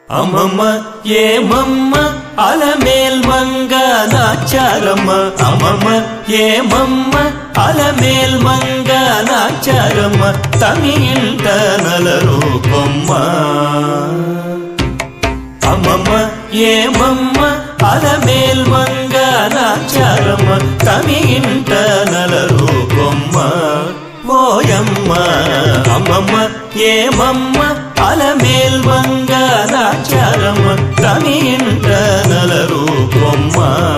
అమ్మమ్మ ఏమమ్మ అలమేల్ మంగ నాచారమ్మ అమ్మమ్మ ఏమమ్మ అలమేల్ మంగ నాచారమ్మ తమింట నలరూపమ్మ అమ్మమ్మ ఏమమ్మ అలమేల్ మంగ నాచారమ్మ తమింట నలరూపమ్మ ఓయమ్మ అమ్మమ్మ ఏమమ్మ అలమేల్ మంగ నాచారమ్మ తమింట నలరూపమ్మ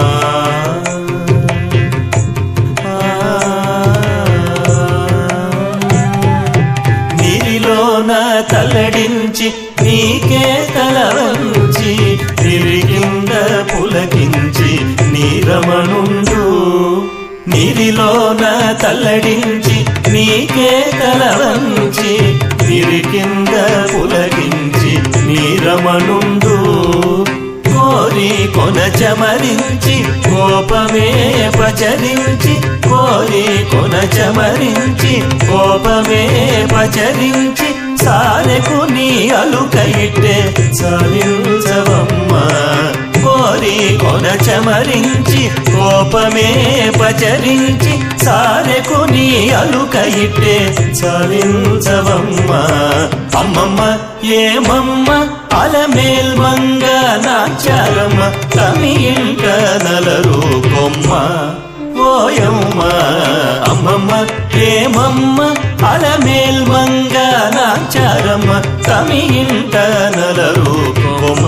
నీరిలోన తల్లడించి నీకే తల వంచి నిరిగింద పులకించి నీరమణుండు నీరిలోన తల్లడించి నీకే తల వంచి నిరికింద పులకించి నీరమణుండు కోరి కొన చమరించి కోపమే పచరించి కోరి కొన చమరించి కోపమే పచరించి సాలెకు నీ అలుకైతే చాలించవమ్మ కోరి కొన చమరించి కోపమే పచరించి సాలెకు నీ అలుకైతే చాలించవమ్మ అమ్మమ్మ ఏమమ్మ అలమేల్ మంగ నాచారమ్మ తమింట నలరూపమ్మ ఓయమ్మ అమ్మమ్మ ఏమమ్మ అలమేల్ మంగ నాచారమ్మ తమింట నలరూపమ్మ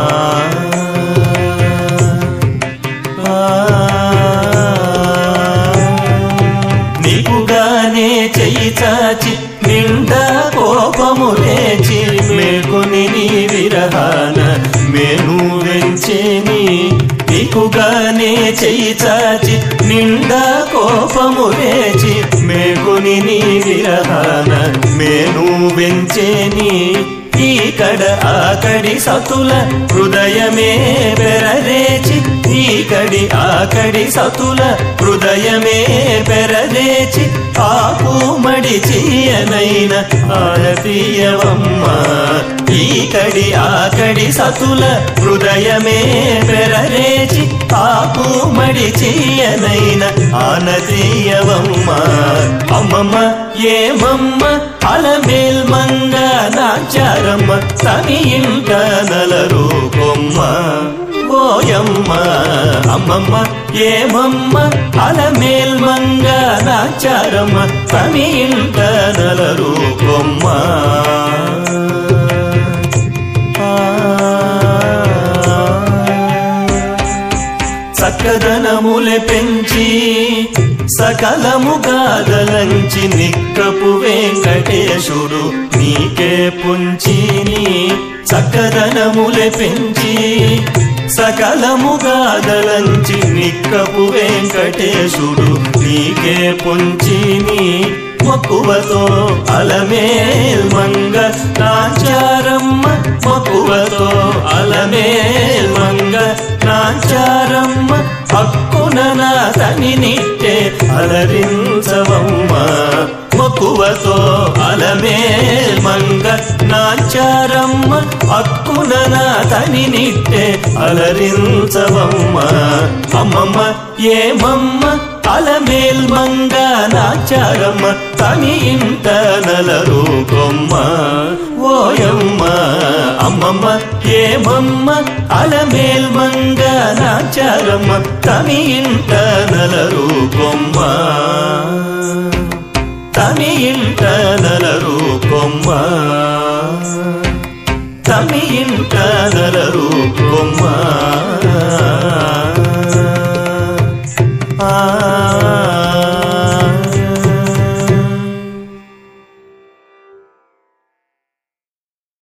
నీకుగానే చెయ్యి చాచి నిండా కోపము లేచి మేకుని నీ విరహాన మేను వెంచేని నీకుగానే చెయ్యి చాచి నిండా కోపము లేచి మేకుని నీ విరహాన మేను వెంచేని ఈకడ ఆకడి సతుల హృదయమే పెరరేచి ఈకడి ఆకడి సతుల హృదయమే పెరరేచి ఆకు మడిచియనైన ఆడతీయవమ్మ ఈకడి ఆకడి సతుల హృదయమే పెరరేచి ఆకు మడిచియనైన ఆనతీయవమ్మ అమ్మమ్మ ఏమమ్మ అలమేల్ మంగ నాచారమ్మ తమింట నలరూపమ్మ ఓయమ్మ అమ్మమ్మ ఏమమ్మ అలమేల్ మంగ నాచారమ్మ తమింట నలరూపమ్మ సకదనములె పెంచి సకలము గాదలంచి నిక్కపు వెంకటేశుడు నీకే పుంచిని సకదనములె పెంచి సకలము గాదలంచి నిక్కపు వెంకటేశుడు నీకే పుంచిని మక్కువతో అలమేల్ మంగ నాచారమ్మ మక్కువతో అలమేల్ మంగ నాచారమ్మ హక్కున నా తని నిట్టే అలరించవమ్మ మక్కువతో అలమేల్ మంగ నాచారమ్మ హక్కున నా తని నిట్టే అలరించవమ్మ అమ్మమ్మ ఏమమ్మ అలమేల్ మంగ నాచారమ్మ తని ఇంట నలరూపమ్మ ఓయమ్మ అమ్మమ్మ ఏమమ్మ అలమేల్ మంగ నాచారమ్మ తని ఇంట నలరూపమ్మ తని ఇంట నలరూపమ్మ తమి ఇంట నలరూపమ్మ ఆ